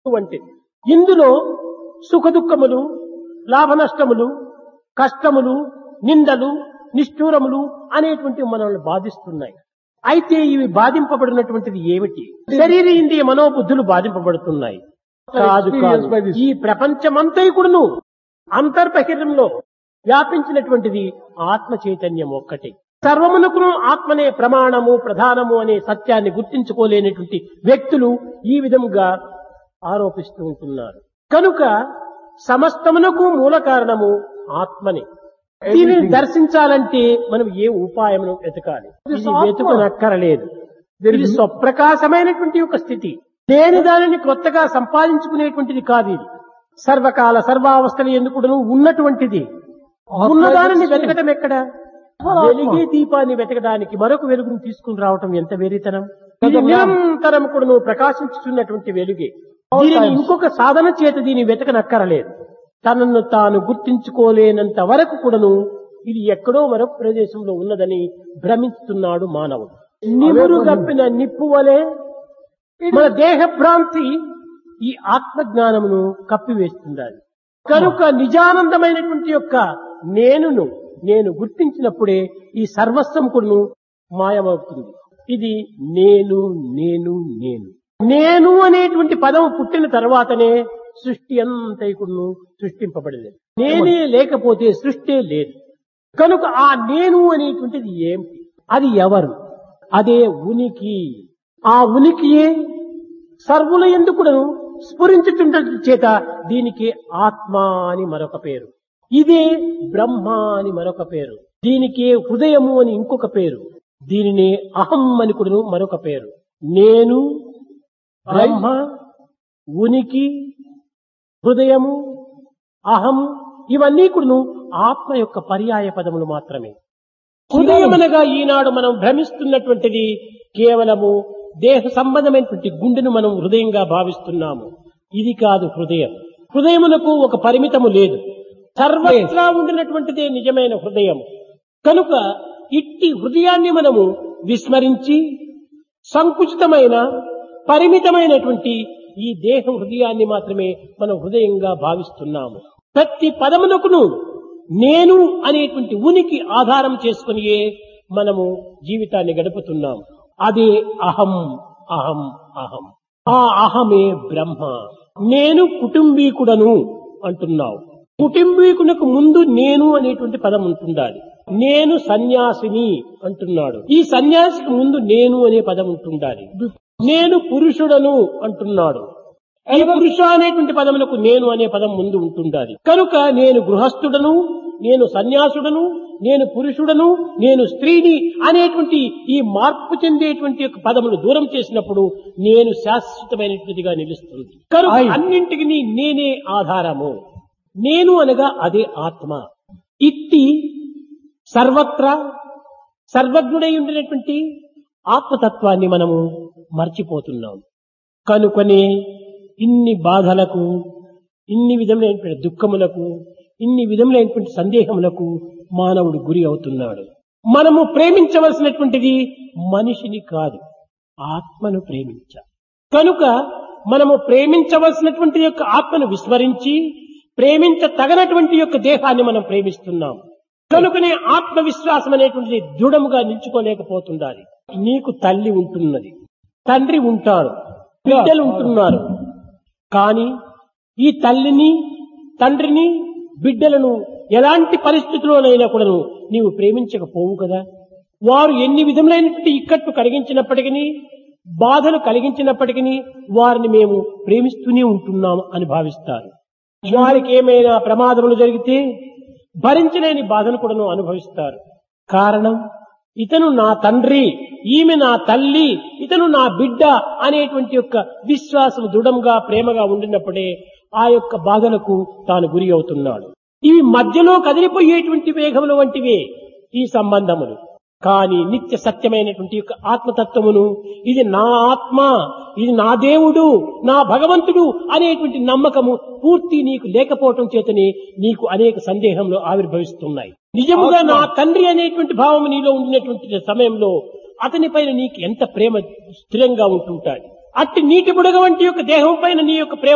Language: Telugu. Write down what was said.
వంటిది ఇందులో సుఖదుఖములు లాభ నష్టములు కష్టములు నిందలు నిష్ఠూరములు అనేటువంటివి మనల్ని బాధిస్తున్నాయి అయితే ఇవి బాధింపబడినటువంటిది ఏమిటి శరీర ఇంద్రియ మనోబుద్ధులు బాధింపబడుతున్నాయి కాదు కాదు ఈ ప్రపంచమంతా కూడాను అంతర్బహిరంలో వ్యాపించినటువంటిది ఆత్మ చైతన్యం ఒక్కటే సర్వమునకును ఆత్మనే ప్రమాణము ప్రధానము అనే సత్యాన్ని గుర్తించుకోలేనటువంటి వ్యక్తులు ఈ విధంగా ఆరోపిస్తూ ఉంటున్నారు కనుక సమస్తమునకు మూల కారణము ఆత్మనే దీనిని దర్శించాలంటే మనం ఏ ఉపాయమును వెతకాలి ఇది వెతుకనక్కరలేదు ఇది స్వప్రకాశమైనటువంటి ఒక స్థితి లేని దానిని కొత్తగా సంపాదించుకునేటువంటిది కాదు ఇది సర్వకాల సర్వావస్థలు ఎందుకు ఉన్నటువంటిది ఉన్నదానిని వెతకటం ఎక్కడ వెలిగే దీపాన్ని వెతకడానికి మరొక వెలుగును తీసుకుని రావటం ఎంత వెరితనం ఇది నిరంతరం కూడా నువ్వు ప్రకాశించుతున్నటువంటి వెలుగే దీనిని ఇంకొక సాధన చేత దీన్ని వెతకనక్కరలేదు తనను తాను గుర్తించుకోలేనంత వరకు కూడాను ఇది ఎక్కడో మరొక ప్రదేశంలో ఉన్నదని భ్రమిస్తున్నాడు మానవుడు నిమురు గప్పిన నిప్పు వలె మన దేహ భ్రాంతి ఈ ఆత్మజ్ఞానమును కప్పివేస్తుంది కనుక నిజానందమైనటువంటి యొక్క నేనును నేను గుర్తించినప్పుడే ఈ సర్వస్వం కూడాను మాయమవుతుంది ఇది నేను నేను నేను నేను అనేటువంటి పదం పుట్టిన తర్వాతనే సృష్టి అంతైకుడును సృష్టింపబడలేదు నేనే లేకపోతే సృష్టి లేదు కనుక ఆ నేను అనేటువంటిది ఏమిటి అది ఎవరు అదే ఉనికి ఆ ఉనికియే సర్వుల ఎందుకును స్ఫురించుచుండ చేత దీనికి ఆత్మ అని మరొక పేరు ఇదే బ్రహ్మ అని మరొక పేరు దీనికే హృదయము అని ఇంకొక పేరు దీనినే అహం అని కూడా మరొక పేరు నేను బ్రహ్మ ఉనికి హృదయము అహం ఇవన్నీ కూడాను ఆత్మ యొక్క పర్యాయ పదములు మాత్రమే హృదయమనగా ఈనాడు మనం భ్రమిస్తున్నటువంటిది కేవలము దేహ సంబంధమైనటువంటి గుండెను మనం హృదయంగా భావిస్తున్నాము ఇది కాదు హృదయం హృదయమునకు ఒక పరిమితము లేదు సర్వత్రా ఉండినటువంటిదే నిజమైన హృదయం కనుక ఇట్టి హృదయాన్ని మనము విస్మరించి సంకుచితమైన పరిమితమైనటువంటి ఈ దేహ హృదయాన్ని మాత్రమే మనం హృదయంగా భావిస్తున్నాము ప్రతి పదమునకును నేను అనేటువంటి ఉనికి ఆధారం చేసుకునియే మనము జీవితాన్ని గడుపుతున్నాం అదే అహం అహం అహం ఆ అహమే బ్రహ్మ నేను కుటుంబీకుడను అంటున్నావు కుటుంబీకునకు ముందు నేను అనేటువంటి పదం ఉంటుండాలి నేను సన్యాసిని అంటున్నాడు ఈ సన్యాసికి ముందు నేను అనే పదం ఉంటుండాలి నేను పురుషుడను అంటున్నాడు ఈ పురుష అనేటువంటి పదములకు నేను అనే పదం ముందు ఉంటుండాలి కనుక నేను గృహస్థుడను నేను సన్యాసుడను నేను పురుషుడను నేను స్త్రీని అనేటువంటి ఈ మార్పు చెందేటువంటి యొక్క పదములు దూరం చేసినప్పుడు నేను శాశ్వతమైనటువంటిదిగా నిలుస్తుంది కనుక అన్నింటికి నేనే ఆధారము నేను అనగా అదే ఆత్మ ఇట్టి సర్వత్రా సర్వజ్ఞుడై ఉండినటువంటి ఆత్మతత్వాన్ని మనము మర్చిపోతున్నాం కనుకనే ఇన్ని బాధలకు ఇన్ని విధములైనటువంటి దుఃఖములకు ఇన్ని విధములైనటువంటి సందేహములకు మానవుడు గురి అవుతున్నాడు మనము ప్రేమించవలసినటువంటిది మనిషిని కాదు ఆత్మను ప్రేమించాలి కనుక మనము ప్రేమించవలసినటువంటి యొక్క ఆత్మను విస్మరించి ప్రేమించ తగనటువంటి యొక్క దేహాన్ని మనం ప్రేమిస్తున్నాం కనుకనే ఆత్మవిశ్వాసం అనేటువంటిది దృఢముగా నిల్చుకోలేకపోతుండాలి నీకు తల్లి ఉంటున్నది తండ్రి ఉంటారు బిడ్డలు ఉంటున్నారు కానీ ఈ తల్లిని తండ్రిని బిడ్డలను ఎలాంటి పరిస్థితుల్లోనైనా కూడాను నీవు ప్రేమించకపోవు కదా వారు ఎన్ని విధములైనటువంటి ఇక్కట్లు కలిగించినప్పటికీ బాధలు కలిగించినప్పటికీ వారిని మేము ప్రేమిస్తూనే ఉంటున్నాము అని భావిస్తారు వారికి ఏమైనా ప్రమాదములు జరిగితే భరించలేని బాధను కూడాను అనుభవిస్తారు కారణం ఇతను నా తండ్రి ఈమె నా తల్లి ఇతను నా బిడ్డ అనేటువంటి యొక్క విశ్వాసం దృఢంగా ప్రేమగా ఉండినప్పుడే ఆ యొక్క బాధలకు తాను గురి అవుతున్నాడు ఇవి మధ్యలో కదిలిపోయేటువంటి వేగములు వంటివే ఈ సంబంధములు కానీ నిత్య సత్యమైనటువంటి యొక్క ఆత్మతత్వమును ఇది నా ఆత్మ ఇది నా దేవుడు నా భగవంతుడు అనేటువంటి నమ్మకము పూర్తి నీకు లేకపోవటం చేతనే నీకు అనేక సందేహంలో ఆవిర్భవిస్తున్నాయి నిజముగా నా తండ్రి అనేటువంటి భావం నీలో ఉండినటువంటి సమయంలో అతని పైన నీకు ఎంత ప్రేమ స్థిరంగా ఉంటుంటాడు అట్టి నీటి బుడగ వంటి యొక్క దేహం పైన నీ యొక్క ప్రేమ